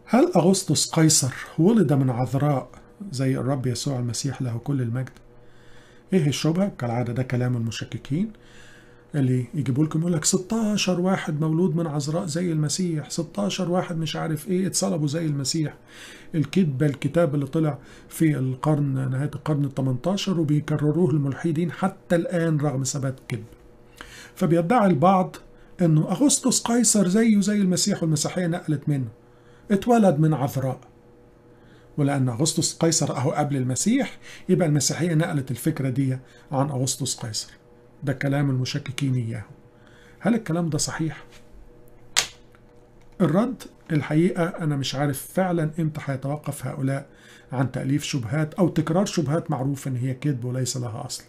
هل أغسطس قيصر ولد من عذراء زي الرب يسوع المسيح له كل المجد؟ ايه الشبهة؟ كالعادة ده كلام المشككين اللي يجيبوا لكم يقول لك 16 واحد مولود من عذراء زي المسيح 16 واحد مش عارف ايه اتصلبوا زي المسيح الكذبة الكتاب اللي طلع في القرن نهاية القرن ال 18 وبيكرروه الملحدين حتى الآن رغم ثبات الكذب فبيدعي البعض انه اغسطس قيصر زيه زي المسيح والمسيحية نقلت منه اتولد من عذراء ولأن أغسطس قيصر أهو قبل المسيح يبقى المسيحية نقلت الفكرة دي عن أغسطس قيصر ده كلام المشككين إياه هل الكلام ده صحيح؟ الرد الحقيقة أنا مش عارف فعلا إمتى هيتوقف هؤلاء عن تأليف شبهات أو تكرار شبهات معروفة إن هي كذب وليس لها أصل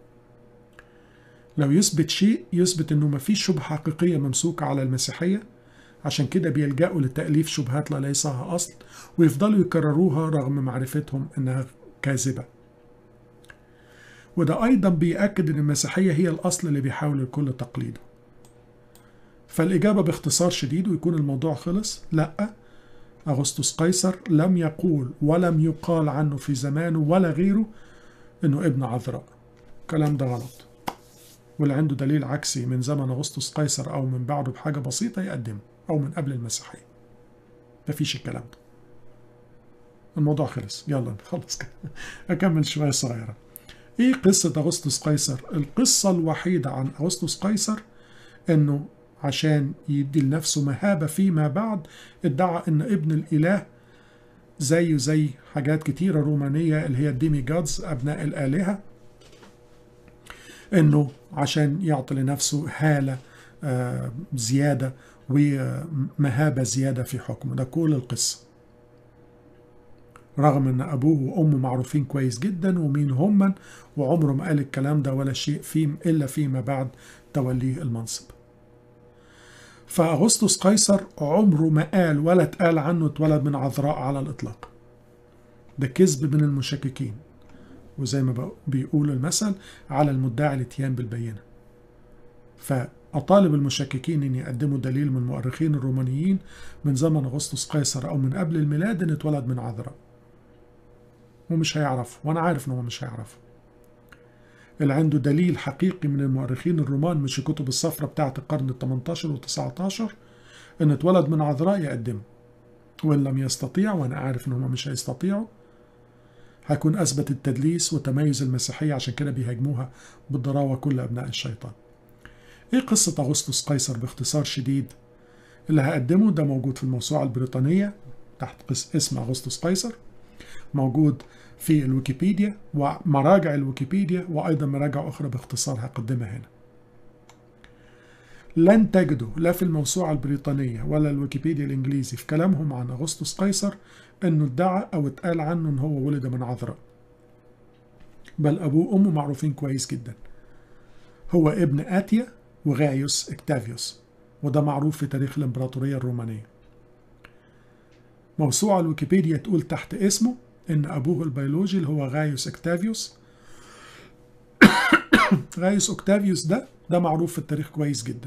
لو يثبت شيء يثبت إنه مفيش شبهة حقيقية ممسوكة على المسيحية عشان كده بيلجأوا لتأليف شبهات لا ليس لها أصل ويفضلوا يكرروها رغم معرفتهم إنها كاذبة وده أيضا بيأكد إن المسيحية هي الأصل اللي بيحاول الكل تقليده فالإجابة باختصار شديد ويكون الموضوع خلص لأ أغسطس قيصر لم يقول ولم يقال عنه في زمانه ولا غيره إنه ابن عذراء الكلام ده غلط واللي عنده دليل عكسي من زمن أغسطس قيصر أو من بعده بحاجة بسيطة يقدمه أو من قبل المسيحية مفيش الكلام ده الموضوع خلص يلا نخلص كده أكمل شوية صغيرة إيه قصة أغسطس قيصر؟ القصة الوحيدة عن أغسطس قيصر إنه عشان يدي لنفسه مهابة فيما بعد ادعى إن ابن الإله زيه زي حاجات كتيرة رومانية اللي هي الديمي جادز أبناء الآلهة إنه عشان يعطي لنفسه هالة آه زيادة ومهابة زيادة في حكمه ده كل القصة رغم ان ابوه وامه معروفين كويس جدا ومين هم وعمره ما قال الكلام ده ولا شيء فيه الا فيما بعد توليه المنصب فاغسطس قيصر عمره ما قال ولا اتقال عنه اتولد من عذراء على الاطلاق ده كذب من المشككين وزي ما بيقول المثل على المدعي الاتيان بالبينه فأطالب المشككين أن يقدموا دليل من المؤرخين الرومانيين من زمن أغسطس قيصر أو من قبل الميلاد أن اتولد من عذراء ومش هيعرفوا وأنا عارف أنه مش هيعرفوا اللي عنده دليل حقيقي من المؤرخين الرومان مش الكتب الصفراء بتاعة القرن ال 18 وال 19 أن اتولد من عذراء يقدمه وإن لم يستطيع وأنا عارف أنهم مش هيستطيعوا هيكون أثبت التدليس وتميز المسيحية عشان كده بيهاجموها بالضراوة كل أبناء الشيطان ايه قصة أغسطس قيصر باختصار شديد اللي هقدمه ده موجود في الموسوعة البريطانية تحت اسم أغسطس قيصر موجود في الويكيبيديا ومراجع الويكيبيديا وأيضا مراجع أخرى باختصار هقدمها هنا لن تجدوا لا في الموسوعة البريطانية ولا الويكيبيديا الإنجليزي في كلامهم عن أغسطس قيصر أنه ادعى أو اتقال عنه أنه هو ولد من عذراء بل أبوه وأمه معروفين كويس جدا هو ابن آتيا وغايوس اكتافيوس وده معروف في تاريخ الإمبراطورية الرومانية موسوعة الويكيبيديا تقول تحت اسمه إن أبوه البيولوجي اللي هو غايوس اكتافيوس غايوس اكتافيوس ده ده معروف في التاريخ كويس جدا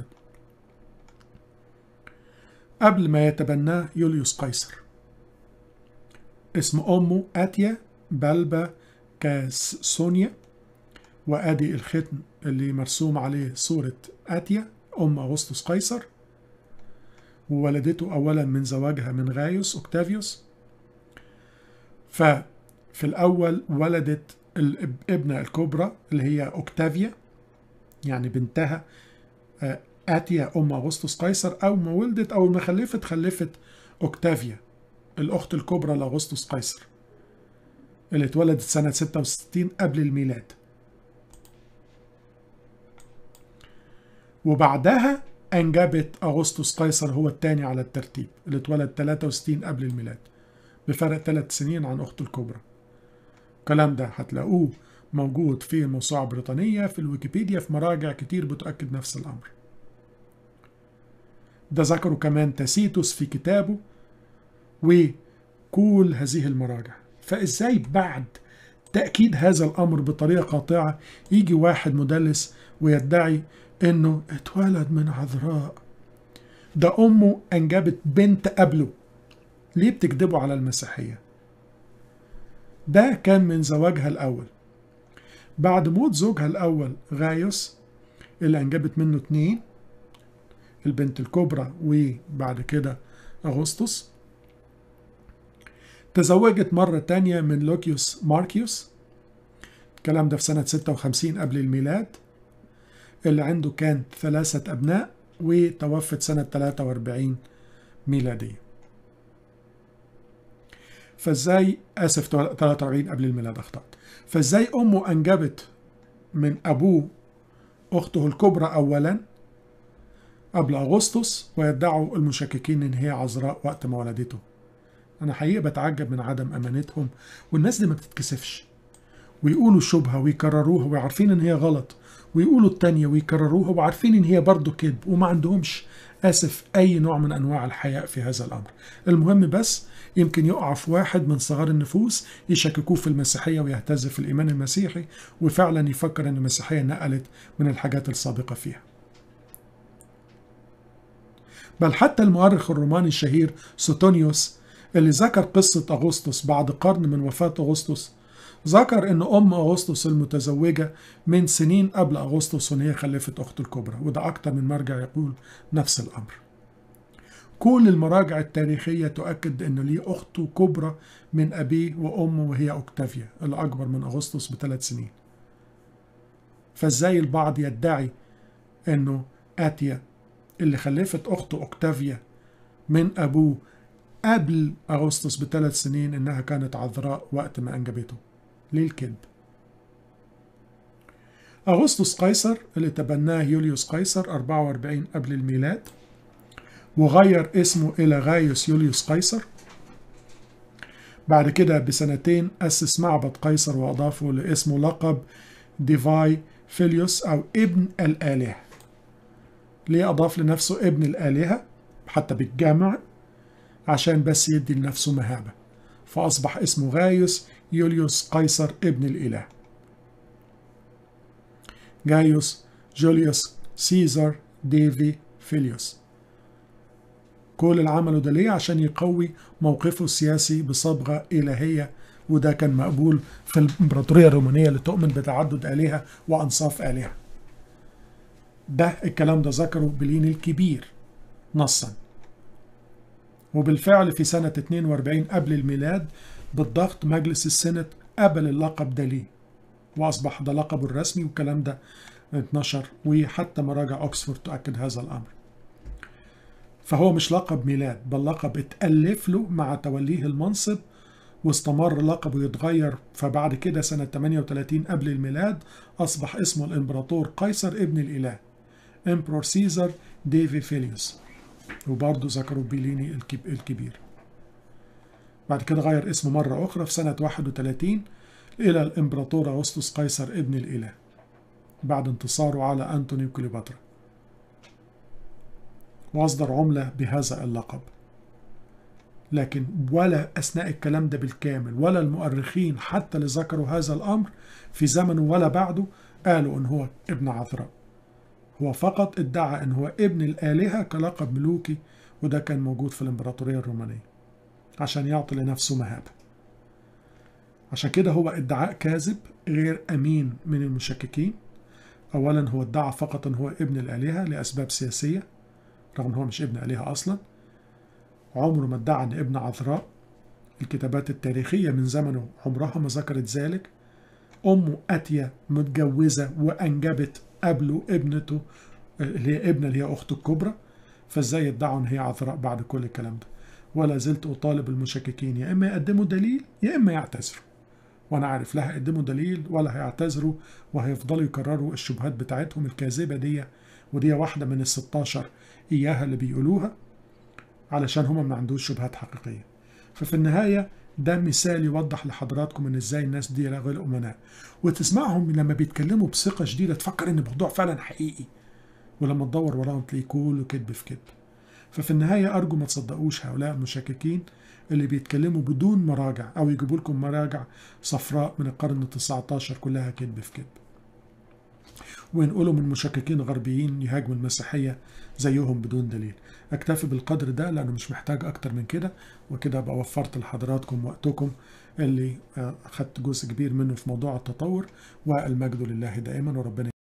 قبل ما يتبناه يوليوس قيصر اسم أمه آتيا بلبا كاسونيا وادي الختم اللي مرسوم عليه صورة آتيا أم أغسطس قيصر وولدته أولا من زواجها من غايوس أوكتافيوس ففي الأول ولدت الابنة الكبرى اللي هي أوكتافيا يعني بنتها آتيا أم أغسطس قيصر أو ما ولدت أو ما خلفت خلفت أوكتافيا الأخت الكبرى لأغسطس قيصر اللي اتولدت سنة 66 قبل الميلاد وبعدها أنجبت أغسطس قيصر هو الثاني على الترتيب اللي اتولد 63 قبل الميلاد بفرق ثلاث سنين عن أخته الكبرى الكلام ده هتلاقوه موجود في الموسوعة البريطانية في الويكيبيديا في مراجع كتير بتؤكد نفس الأمر ده ذكره كمان تاسيتوس في كتابه وكل هذه المراجع فإزاي بعد تأكيد هذا الأمر بطريقة قاطعة يجي واحد مدلس ويدعي انه اتولد من عذراء ده امه انجبت بنت قبله ليه بتكذبوا على المسيحية ده كان من زواجها الأول بعد موت زوجها الأول غايوس اللي أنجبت منه اتنين البنت الكبرى وبعد كده أغسطس تزوجت مرة تانية من لوكيوس ماركيوس الكلام ده في سنة 56 قبل الميلاد اللي عنده كان ثلاثة أبناء وتوفت سنة 43 ميلادية فازاي اسف 43 قبل الميلاد اخطأت فازاي امه انجبت من ابوه اخته الكبرى اولا قبل اغسطس ويدعوا المشككين ان هي عذراء وقت ما ولدته انا حقيقه بتعجب من عدم امانتهم والناس دي ما بتتكسفش ويقولوا شبهه ويكرروها وعارفين ان هي غلط ويقولوا التانية ويكرروها وعارفين ان هي برضه كذب وما عندهمش اسف اي نوع من انواع الحياء في هذا الامر المهم بس يمكن يقع في واحد من صغار النفوس يشككوه في المسيحيه ويهتز في الايمان المسيحي وفعلا يفكر ان المسيحيه نقلت من الحاجات السابقه فيها بل حتى المؤرخ الروماني الشهير سوتونيوس اللي ذكر قصة أغسطس بعد قرن من وفاة أغسطس ذكر أن أم أغسطس المتزوجة من سنين قبل أغسطس وأن هي خلفت أخته الكبرى وده أكتر من مرجع يقول نفس الأمر كل المراجع التاريخية تؤكد أن ليه أخته كبرى من أبيه وأمه وهي أوكتافيا اللي أكبر من أغسطس بثلاث سنين فإزاي البعض يدعي أنه آتيا اللي خلفت أخته أوكتافيا من أبوه قبل أغسطس بثلاث سنين إنها كانت عذراء وقت ما أنجبته ليه الكذب؟ أغسطس قيصر اللي تبناه يوليوس قيصر 44 قبل الميلاد وغير اسمه إلى غايوس يوليوس قيصر بعد كده بسنتين أسس معبد قيصر وأضافه لاسمه لقب ديفاي فيليوس أو ابن الآلهة ليه أضاف لنفسه ابن الآلهة حتى بالجامع عشان بس يدي لنفسه مهابة فأصبح اسمه غايوس يوليوس قيصر ابن الإله جايوس جوليوس سيزر ديفي فيليوس كل اللي عمله ده ليه عشان يقوي موقفه السياسي بصبغة إلهية وده كان مقبول في الإمبراطورية الرومانية اللي تؤمن بتعدد آلهة وأنصاف آلهة ده الكلام ده ذكره بلين الكبير نصا وبالفعل في سنة 42 قبل الميلاد بالضغط مجلس السنت قبل اللقب ده ليه وأصبح ده لقبه الرسمي والكلام ده اتنشر وحتى مراجع أكسفورد تؤكد هذا الأمر فهو مش لقب ميلاد بل لقب اتألف له مع توليه المنصب واستمر لقبه يتغير فبعد كده سنة 38 قبل الميلاد أصبح اسمه الإمبراطور قيصر ابن الإله إمبرور سيزر ديفي فيليوس وبرضه ذكروا بيليني الكبير بعد كده غير اسمه مرة أخرى في سنة 31 إلى الإمبراطور أغسطس قيصر ابن الإله بعد انتصاره على أنتوني وكليوباترا وأصدر عملة بهذا اللقب لكن ولا أثناء الكلام ده بالكامل ولا المؤرخين حتى اللي ذكروا هذا الأمر في زمنه ولا بعده قالوا إن هو ابن عذراء هو فقط ادعى إن هو ابن الآلهة كلقب ملوكي وده كان موجود في الإمبراطورية الرومانية عشان يعطي لنفسه مهابة عشان كده هو ادعاء كاذب غير أمين من المشككين أولا هو ادعى فقط أن هو ابن الآلهة لأسباب سياسية رغم هو مش ابن آلهة أصلا عمره ما ادعى أن ابن عذراء الكتابات التاريخية من زمنه عمرها ما ذكرت ذلك أمه أتية متجوزة وأنجبت قبله ابنته اللي هي ابنة اللي هي أخته الكبرى فازاي يدعوا أن هي عذراء بعد كل الكلام ده ولا زلت أطالب المشككين يا إما يقدموا دليل يا إما يعتذروا وأنا عارف لا هيقدموا دليل ولا هيعتذروا وهيفضلوا يكرروا الشبهات بتاعتهم الكاذبة دي ودي واحدة من ال 16 إياها اللي بيقولوها علشان هما ما عندوش شبهات حقيقية ففي النهاية ده مثال يوضح لحضراتكم ان ازاي الناس دي غير امناء وتسمعهم لما بيتكلموا بثقه شديده تفكر ان الموضوع فعلا حقيقي ولما تدور وراهم تلاقيه كله كذب في كذب ففي النهايه ارجو ما تصدقوش هؤلاء المشككين اللي بيتكلموا بدون مراجع او يجيبوا لكم مراجع صفراء من القرن ال 19 كلها كذب في كذب وينقلوا من مشككين غربيين يهاجموا المسيحيه زيهم بدون دليل اكتفي بالقدر ده لانه مش محتاج اكتر من كده وكده ابقى وفرت لحضراتكم وقتكم اللي اخدت جزء كبير منه في موضوع التطور والمجد لله دائما وربنا